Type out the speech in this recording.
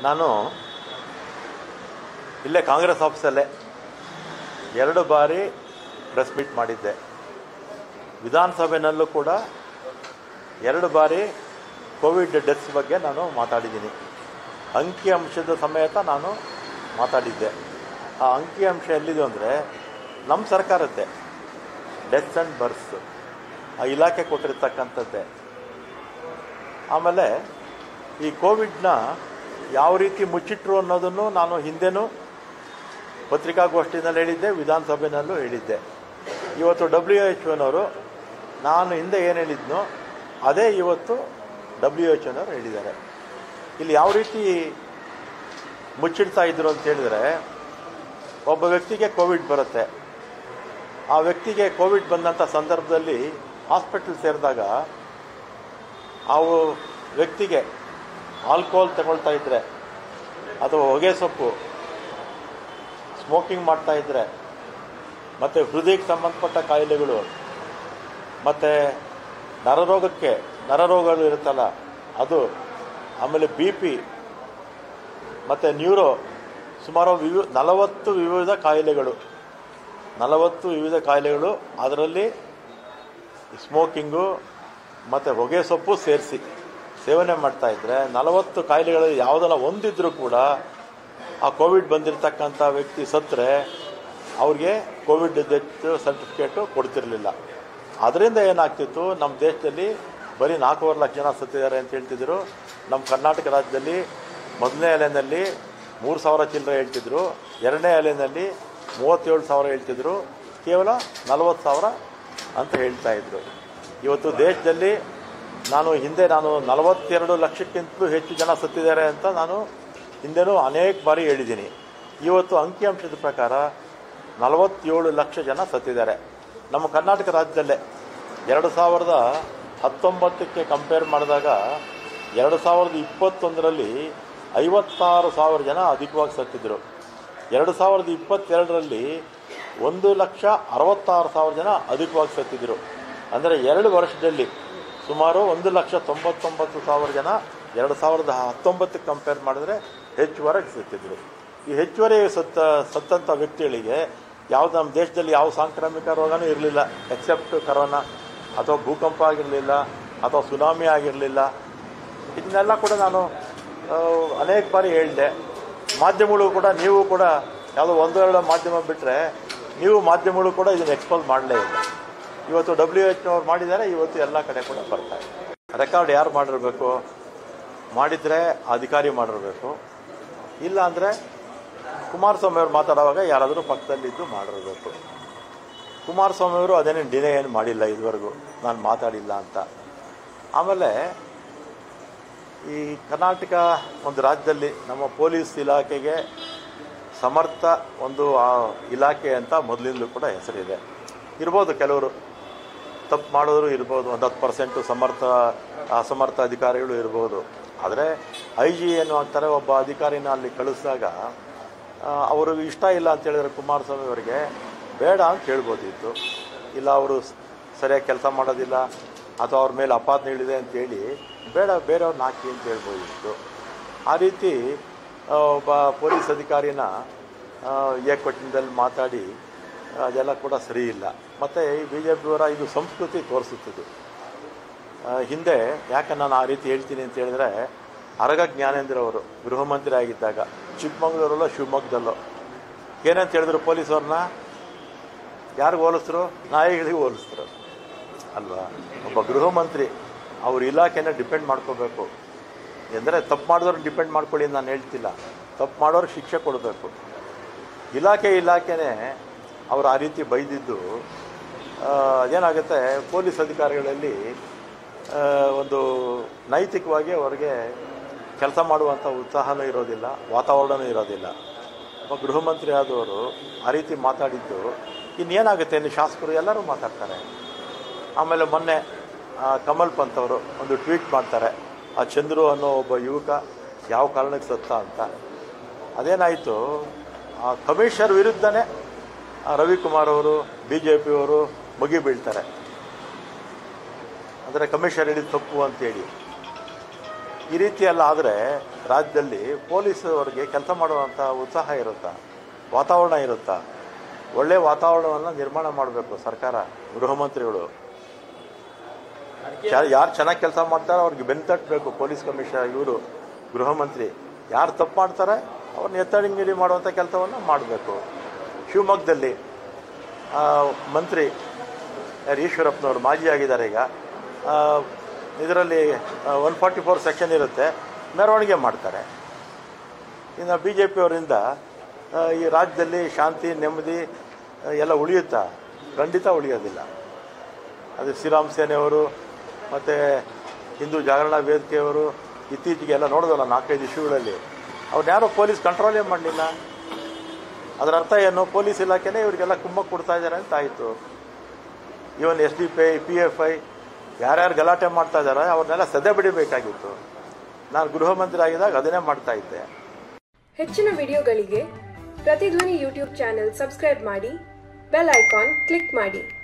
ನಾನು ಇಲ್ಲೇ ಕಾಂಗ್ರೆಸ್ ಆಫೀಸಲ್ಲೇ ಎರಡು ಬಾರಿ ಪ್ರೆಸ್ ಮೀಟ್ ಮಾಡಿದ್ದೆ ವಿಧಾನಸಭೆನಲ್ಲೂ ಕೂಡ ಎರಡು ಬಾರಿ ಕೋವಿಡ್ ಡೆತ್ಸ್ ಬಗ್ಗೆ ನಾನು ಮಾತಾಡಿದ್ದೀನಿ ಅಂಕಿ ಅಂಶದ ಸಮೇತ ನಾನು ಮಾತಾಡಿದ್ದೆ ಆ ಅಂಕಿ ಅಂಶ ಎಲ್ಲಿದೆ ಅಂದರೆ ನಮ್ಮ ಸರ್ಕಾರದ್ದೇ ಡೆತ್ಸ್ ಆ್ಯಂಡ್ ಬರ್ಸ್ ಆ ಇಲಾಖೆ ಕೊಟ್ಟಿರ್ತಕ್ಕಂಥದ್ದೇ ಆಮೇಲೆ ಈ ಕೋವಿಡ್ನ ಯಾವ ರೀತಿ ಮುಚ್ಚಿಟ್ರು ಅನ್ನೋದನ್ನು ನಾನು ಹಿಂದೆನೂ ಪತ್ರಿಕಾಗೋಷ್ಠಿನಲ್ಲಿ ಹೇಳಿದ್ದೆ ವಿಧಾನಸಭೆನಲ್ಲೂ ಹೇಳಿದ್ದೆ ಇವತ್ತು ಡಬ್ಲ್ಯೂ ಎಚ್ ಒನವರು ನಾನು ಹಿಂದೆ ಏನು ಹೇಳಿದ್ನೋ ಅದೇ ಇವತ್ತು ಡಬ್ಲ್ಯೂ ಎಚ್ ಒನವರು ಹೇಳಿದ್ದಾರೆ ಇಲ್ಲಿ ಯಾವ ರೀತಿ ಮುಚ್ಚಿಡ್ತಾ ಇದ್ರು ಅಂತ ಹೇಳಿದರೆ ಒಬ್ಬ ವ್ಯಕ್ತಿಗೆ ಕೋವಿಡ್ ಬರುತ್ತೆ ಆ ವ್ಯಕ್ತಿಗೆ ಕೋವಿಡ್ ಬಂದಂಥ ಸಂದರ್ಭದಲ್ಲಿ ಹಾಸ್ಪಿಟಲ್ ಸೇರಿದಾಗ ಆ ವ್ಯಕ್ತಿಗೆ ಆಲ್ಕೋಹಾಲ್ ತಗೊಳ್ತಾ ಇದ್ದರೆ ಅಥವಾ ಹೊಗೆ ಸೊಪ್ಪು ಸ್ಮೋಕಿಂಗ್ ಮಾಡ್ತಾ ಇದ್ದರೆ ಮತ್ತು ಹೃದಯಕ್ಕೆ ಸಂಬಂಧಪಟ್ಟ ಕಾಯಿಲೆಗಳು ಮತ್ತು ನರರೋಗಕ್ಕೆ ನರರೋಗಗಳು ಇರುತ್ತಲ್ಲ ಅದು ಆಮೇಲೆ ಬಿ ಪಿ ಮತ್ತು ನ್ಯೂರೋ ಸುಮಾರು ವಿವಿ ನಲವತ್ತು ವಿವಿಧ ಕಾಯಿಲೆಗಳು ನಲವತ್ತು ವಿವಿಧ ಕಾಯಿಲೆಗಳು ಅದರಲ್ಲಿ ಸ್ಮೋಕಿಂಗು ಮತ್ತು ಹೊಗೆ ಸೊಪ್ಪು ಸೇರಿಸಿ ಸೇವನೆ ಮಾಡ್ತಾ ಇದ್ದರೆ ನಲವತ್ತು ಕಾಯಿಲೆಗಳಲ್ಲಿ ಯಾವುದನ್ನ ಒಂದಿದ್ರೂ ಕೂಡ ಆ ಕೋವಿಡ್ ಬಂದಿರತಕ್ಕಂಥ ವ್ಯಕ್ತಿ ಸತ್ತರೆ ಅವ್ರಿಗೆ ಕೋವಿಡ್ ಡೆತ್ ಸರ್ಟಿಫಿಕೇಟು ಕೊಡ್ತಿರಲಿಲ್ಲ ಅದರಿಂದ ಏನಾಗ್ತಿತ್ತು ನಮ್ಮ ದೇಶದಲ್ಲಿ ಬರೀ ನಾಲ್ಕೂವರೆ ಲಕ್ಷ ಜನ ಸತ್ತಿದ್ದಾರೆ ಅಂತ ಹೇಳ್ತಿದ್ರು ನಮ್ಮ ಕರ್ನಾಟಕ ರಾಜ್ಯದಲ್ಲಿ ಮೊದಲನೇ ಅಲೆನಲ್ಲಿ ಮೂರು ಸಾವಿರ ಚಿಲ್ಲರೆ ಹೇಳ್ತಿದ್ರು ಎರಡನೇ ಅಲೆನಲ್ಲಿ ಮೂವತ್ತೇಳು ಸಾವಿರ ಹೇಳ್ತಿದ್ರು ಕೇವಲ ನಲವತ್ತು ಸಾವಿರ ಅಂತ ಹೇಳ್ತಾ ಇದ್ರು ಇವತ್ತು ದೇಶದಲ್ಲಿ ನಾನು ಹಿಂದೆ ನಾನು ನಲವತ್ತೆರಡು ಲಕ್ಷಕ್ಕಿಂತಲೂ ಹೆಚ್ಚು ಜನ ಸತ್ತಿದ್ದಾರೆ ಅಂತ ನಾನು ಹಿಂದೆನೂ ಅನೇಕ ಬಾರಿ ಹೇಳಿದ್ದೀನಿ ಇವತ್ತು ಅಂಕಿಅಂಶದ ಪ್ರಕಾರ ನಲವತ್ತೇಳು ಲಕ್ಷ ಜನ ಸತ್ತಿದ್ದಾರೆ ನಮ್ಮ ಕರ್ನಾಟಕ ರಾಜ್ಯದಲ್ಲೇ ಎರಡು ಸಾವಿರದ ಹತ್ತೊಂಬತ್ತಕ್ಕೆ ಕಂಪೇರ್ ಮಾಡಿದಾಗ ಎರಡು ಸಾವಿರದ ಇಪ್ಪತ್ತೊಂದರಲ್ಲಿ ಐವತ್ತಾರು ಸಾವಿರ ಜನ ಅಧಿಕವಾಗಿ ಸತ್ತಿದ್ರು ಎರಡು ಸಾವಿರದ ಇಪ್ಪತ್ತೆರಡರಲ್ಲಿ ಒಂದು ಲಕ್ಷ ಅರವತ್ತಾರು ಸಾವಿರ ಜನ ಅಧಿಕವಾಗಿ ಸತ್ತಿದ್ರು ಅಂದರೆ ಎರಡು ವರ್ಷದಲ್ಲಿ ಸುಮಾರು ಒಂದು ಲಕ್ಷ ತೊಂಬತ್ತೊಂಬತ್ತು ಸಾವಿರ ಜನ ಎರಡು ಸಾವಿರದ ಹತ್ತೊಂಬತ್ತಕ್ಕೆ ಕಂಪೇರ್ ಮಾಡಿದ್ರೆ ಹೆಚ್ಚುವರೆಗೆ ಸತ್ತಿದ್ರು ಈ ಹೆಚ್ಚುವರಿ ಸತ್ತ ಸತ್ತಂಥ ವ್ಯಕ್ತಿಗಳಿಗೆ ಯಾವುದು ನಮ್ಮ ದೇಶದಲ್ಲಿ ಯಾವ ಸಾಂಕ್ರಾಮಿಕ ರೋಗನೂ ಇರಲಿಲ್ಲ ಎಕ್ಸೆಪ್ಟ್ ಕರೋನಾ ಅಥವಾ ಭೂಕಂಪ ಆಗಿರಲಿಲ್ಲ ಅಥವಾ ಸುನಾಮಿ ಆಗಿರಲಿಲ್ಲ ಇದನ್ನೆಲ್ಲ ಕೂಡ ನಾನು ಆ, ಅನೇಕ ಬಾರಿ ಹೇಳಿದೆ ಮಾಧ್ಯಮಗಳು ಕೂಡ ನೀವು ಕೂಡ ಯಾವುದೋ ಒಂದು ಎರಡು ಮಾಧ್ಯಮ ಬಿಟ್ಟರೆ ನೀವು ಮಾಧ್ಯಮಗಳು ಕೂಡ ಇದನ್ನು ಎಕ್ಸ್ಪೋಸ್ ಮಾಡಲೇ ಇಲ್ಲ ಇವತ್ತು ಡಬ್ಲ್ಯೂ ಎಚ್ ಅವ್ರು ಮಾಡಿದ್ದಾರೆ ಇವತ್ತು ಎಲ್ಲ ಕಡೆ ಕೂಡ ಬರ್ತಾ ಇದೆ ರೆಕಾರ್ಡ್ ಯಾರು ಮಾಡಿರಬೇಕು ಮಾಡಿದರೆ ಅಧಿಕಾರಿ ಮಾಡಿರಬೇಕು ಇಲ್ಲ ಅಂದರೆ ಕುಮಾರಸ್ವಾಮಿ ಅವರು ಮಾತಾಡುವಾಗ ಯಾರಾದರೂ ಪಕ್ಕದಲ್ಲಿದ್ದು ಮಾಡಿರಬೇಕು ಕುಮಾರಸ್ವಾಮಿ ಅವರು ಅದೇನೇನು ಡಿನೇ ಏನು ಮಾಡಿಲ್ಲ ಇದುವರೆಗೂ ನಾನು ಮಾತಾಡಿಲ್ಲ ಅಂತ ಆಮೇಲೆ ಈ ಕರ್ನಾಟಕ ಒಂದು ರಾಜ್ಯದಲ್ಲಿ ನಮ್ಮ ಪೊಲೀಸ್ ಇಲಾಖೆಗೆ ಸಮರ್ಥ ಒಂದು ಆ ಇಲಾಖೆ ಅಂತ ಮೊದಲಿಂದಲೂ ಕೂಡ ಹೆಸರಿದೆ ಇರ್ಬೋದು ಕೆಲವರು ತಪ್ಪು ಮಾಡೋರು ಇರ್ಬೋದು ಒಂದು ಹತ್ತು ಪರ್ಸೆಂಟು ಸಮರ್ಥ ಅಸಮರ್ಥ ಅಧಿಕಾರಿಗಳು ಇರ್ಬೋದು ಆದರೆ ಐ ಜಿ ಏನು ಅಂತಾರೆ ಒಬ್ಬ ಅಧಿಕಾರಿನ ಅಲ್ಲಿ ಕಳಿಸಿದಾಗ ಅವರು ಇಷ್ಟ ಇಲ್ಲ ಅಂತ ಹೇಳಿದ್ರೆ ಕುಮಾರಸ್ವಾಮಿ ಅವರಿಗೆ ಬೇಡ ಅಂತ ಹೇಳ್ಬೋದಿತ್ತು ಇಲ್ಲ ಅವರು ಸರಿಯಾಗಿ ಕೆಲಸ ಮಾಡೋದಿಲ್ಲ ಅಥವಾ ಅವ್ರ ಮೇಲೆ ಅಪಾದನೆಗಳಿದೆ ಅಂತೇಳಿ ಬೇಡ ಬೇರೆಯವ್ರನ್ನ ಹಾಕಿ ಅಂತ ಹೇಳ್ಬೋದಿತ್ತು ಆ ರೀತಿ ಆ, ಒಬ್ಬ ಪೊಲೀಸ್ ಅಧಿಕಾರಿನ ಏಕವಚನದಲ್ಲಿ ಮಾತಾಡಿ ಅದೆಲ್ಲ ಕೂಡ ಸರಿ ಇಲ್ಲ ಮತ್ತು ಈ ಬಿ ಜೆ ಪಿಯವರ ಇದು ಸಂಸ್ಕೃತಿ ತೋರಿಸುತ್ತಿದ್ದು ಆ, ಹಿಂದೆ ಯಾಕೆ ನಾನು ಆ ರೀತಿ ಹೇಳ್ತೀನಿ ಅಂತ ಹೇಳಿದ್ರೆ ಅರಗ ಜ್ಞಾನೇಂದ್ರ ಅವರು ಗೃಹ ಮಂತ್ರಿ ಆಗಿದ್ದಾಗ ಚಿಕ್ಕಮಗಳೂರಲ್ಲೋ ಶಿವಮೊಗ್ಗದಲ್ಲೋ ಏನಂತ ಹೇಳಿದ್ರು ಪೊಲೀಸವ್ರನ್ನ ಯಾರಿಗೆ ಹೋಲಿಸ್ರು ನಾಯಿಗಳಿಗೆ ಹೋಲಿಸ್ರು ಅಲ್ವಾ ಒಬ್ಬ ಗೃಹ ಮಂತ್ರಿ ಅವ್ರ ಇಲಾಖೆನ ಡಿಪೆಂಡ್ ಮಾಡ್ಕೋಬೇಕು ಎಂದರೆ ತಪ್ಪು ಮಾಡಿದವ್ರು ಡಿಪೆಂಡ್ ಮಾಡ್ಕೊಳ್ಳಿ ಅಂತ ನಾನು ಹೇಳ್ತಿಲ್ಲ ತಪ್ಪು ಮಾಡೋರು ಶಿಕ್ಷೆ ಕೊಡಬೇಕು ಇಲಾಖೆ ಇಲಾಖೆನೇ ಅವರು ಆ ರೀತಿ ಬೈದಿದ್ದು ಆ, ಅದೇನಾಗುತ್ತೆ ಪೊಲೀಸ್ ಅಧಿಕಾರಿಗಳಲ್ಲಿ ಆ, ಒಂದು ನೈತಿಕವಾಗಿ ಅವರಿಗೆ ಕೆಲಸ ಮಾಡುವಂಥ ಉತ್ಸಾಹನೂ ಇರೋದಿಲ್ಲ ವಾತಾವರಣವೂ ಇರೋದಿಲ್ಲ ಒಬ್ಬ ಗೃಹ ಮಂತ್ರಿ ಆದವರು ಆ ರೀತಿ ಮಾತಾಡಿದ್ದು ಇನ್ನೇನಾಗುತ್ತೆ ಇನ್ನು ಶಾಸಕರು ಎಲ್ಲರೂ ಮಾತಾಡ್ತಾರೆ ಆಮೇಲೆ ಮೊನ್ನೆ ಆ, ಕಮಲ್ ಪಂತ್ ಅವರು ಒಂದು ಟ್ವೀಟ್ ಮಾಡ್ತಾರೆ ಆ ಚಂದ್ರು ಅನ್ನೋ ಒಬ್ಬ ಯುವಕ ಯಾವ ಕಾರಣಕ್ಕೆ ಸತ್ತ ಅಂತ ಅದೇನಾಯಿತು ಆ ಕಮಿಷನರ್ ವಿರುದ್ಧನೇ ಆ ರವಿಕುಮಾರ್ ಅವರು ಬಿ ಜೆ ಪಿಯವರು ಮುಗಿ ಬೀಳ್ತಾರೆ ಅಂದರೆ ಕಮಿಷನರ್ ಹೇಳಿದ ತಪ್ಪು ಅಂತೇಳಿ ಈ ರೀತಿ ಎಲ್ಲ ಆದರೆ ರಾಜ್ಯದಲ್ಲಿ ಪೊಲೀಸ್ ಅವರಿಗೆ ಕೆಲಸ ಮಾಡುವಂಥ ಉತ್ಸಾಹ ಇರುತ್ತಾ ವಾತಾವರಣ ಇರುತ್ತಾ ಒಳ್ಳೆಯ ವಾತಾವರಣವನ್ನು ನಿರ್ಮಾಣ ಮಾಡಬೇಕು ಸರ್ಕಾರ ಗೃಹ ಮಂತ್ರಿಗಳು ಯಾರು ಚೆನ್ನಾಗಿ ಕೆಲಸ ಮಾಡ್ತಾರೋ ಅವ್ರಿಗೆ ಬೆನ್ನು ತಟ್ಟಬೇಕು ಪೊಲೀಸ್ ಕಮಿಷನರ್ ಇವರು ಗೃಹ ಮಂತ್ರಿ ಯಾರು ತಪ್ಪು ಮಾಡ್ತಾರೆ ಅವ್ರನ್ನ ಎತ್ತಡಿಂಗಿಡಿ ಮಾಡುವಂಥ ಕೆಲಸವನ್ನು ಮಾಡಬೇಕು ಶಿವಮೊಗ್ಗದಲ್ಲಿ ಆ, ಮಂತ್ರಿ ಯಾರು ಈಶ್ವರಪ್ಪನವರು ಮಾಜಿ ಆಗಿದ್ದಾರೆ ಈಗ ಇದರಲ್ಲಿ ಒನ್ ಫಾರ್ಟಿ ಫೋರ್ ಸೆಕ್ಷನ್ ಇರುತ್ತೆ ಮೆರವಣಿಗೆ ಮಾಡ್ತಾರೆ ಇನ್ನು ಬಿ ಜೆ ಪಿಯವರಿಂದ ಈ ರಾಜ್ಯದಲ್ಲಿ ಶಾಂತಿ ನೆಮ್ಮದಿ ಆ, ಎಲ್ಲ ಉಳಿಯುತ್ತಾ ಖಂಡಿತ ಉಳಿಯೋದಿಲ್ಲ ಅದು ಶ್ರೀರಾಮ್ ಸೇನೆಯವರು ಮತ್ತು ಹಿಂದೂ ಜಾಗರಣಾ ವೇದಿಕೆಯವರು ಇತ್ತೀಚೆಗೆ ಎಲ್ಲ ನೋಡಿದಲ್ಲ ನಾಲ್ಕೈದು ಇಶ್ಯೂಗಳಲ್ಲಿ ಅವ್ರನ್ನ ಪೊಲೀಸ್ ಕಂಟ್ರೋಲೇ ಮಾಡಲಿಲ್ಲ ಅದರ ಅರ್ಥ ಏನು ಪೊಲೀಸ್ ಇಲಾಖೆನೇ ಇವರಿಗೆಲ್ಲ ಕುಮ್ಮಕ್ ಕೊಡ್ತಾ ಇದ್ದಾರೆ ಅಂತ ಆಯಿತು ಇವನ್ S D P I P F I ಯಾರ್ಯಾರು ಗಲಾಟೆ ಮಾಡ್ತಾ ಇದ್ದಾರೆ ಅವ್ರನ್ನೆಲ್ಲ ಸದೆ ಬಿಡಬೇಕಾಗಿತ್ತು ನಾನು ಗೃಹ ಮಂತ್ರಿ ಆಗಿದ್ದಾಗ ಅದನ್ನೇ ಮಾಡ್ತಾ ಇದ್ದೆ ಹೆಚ್ಚಿನ ವಿಡಿಯೋಗಳಿಗೆ ಪ್ರತಿಧ್ವನಿ ಯೂಟ್ಯೂಬ್ ಚಾನೆಲ್ ಸಬ್ಸ್ಕ್ರೈಬ್ ಮಾಡಿ ಬೆಲ್ ಐಕಾನ್ ಕ್ಲಿಕ್ ಮಾಡಿ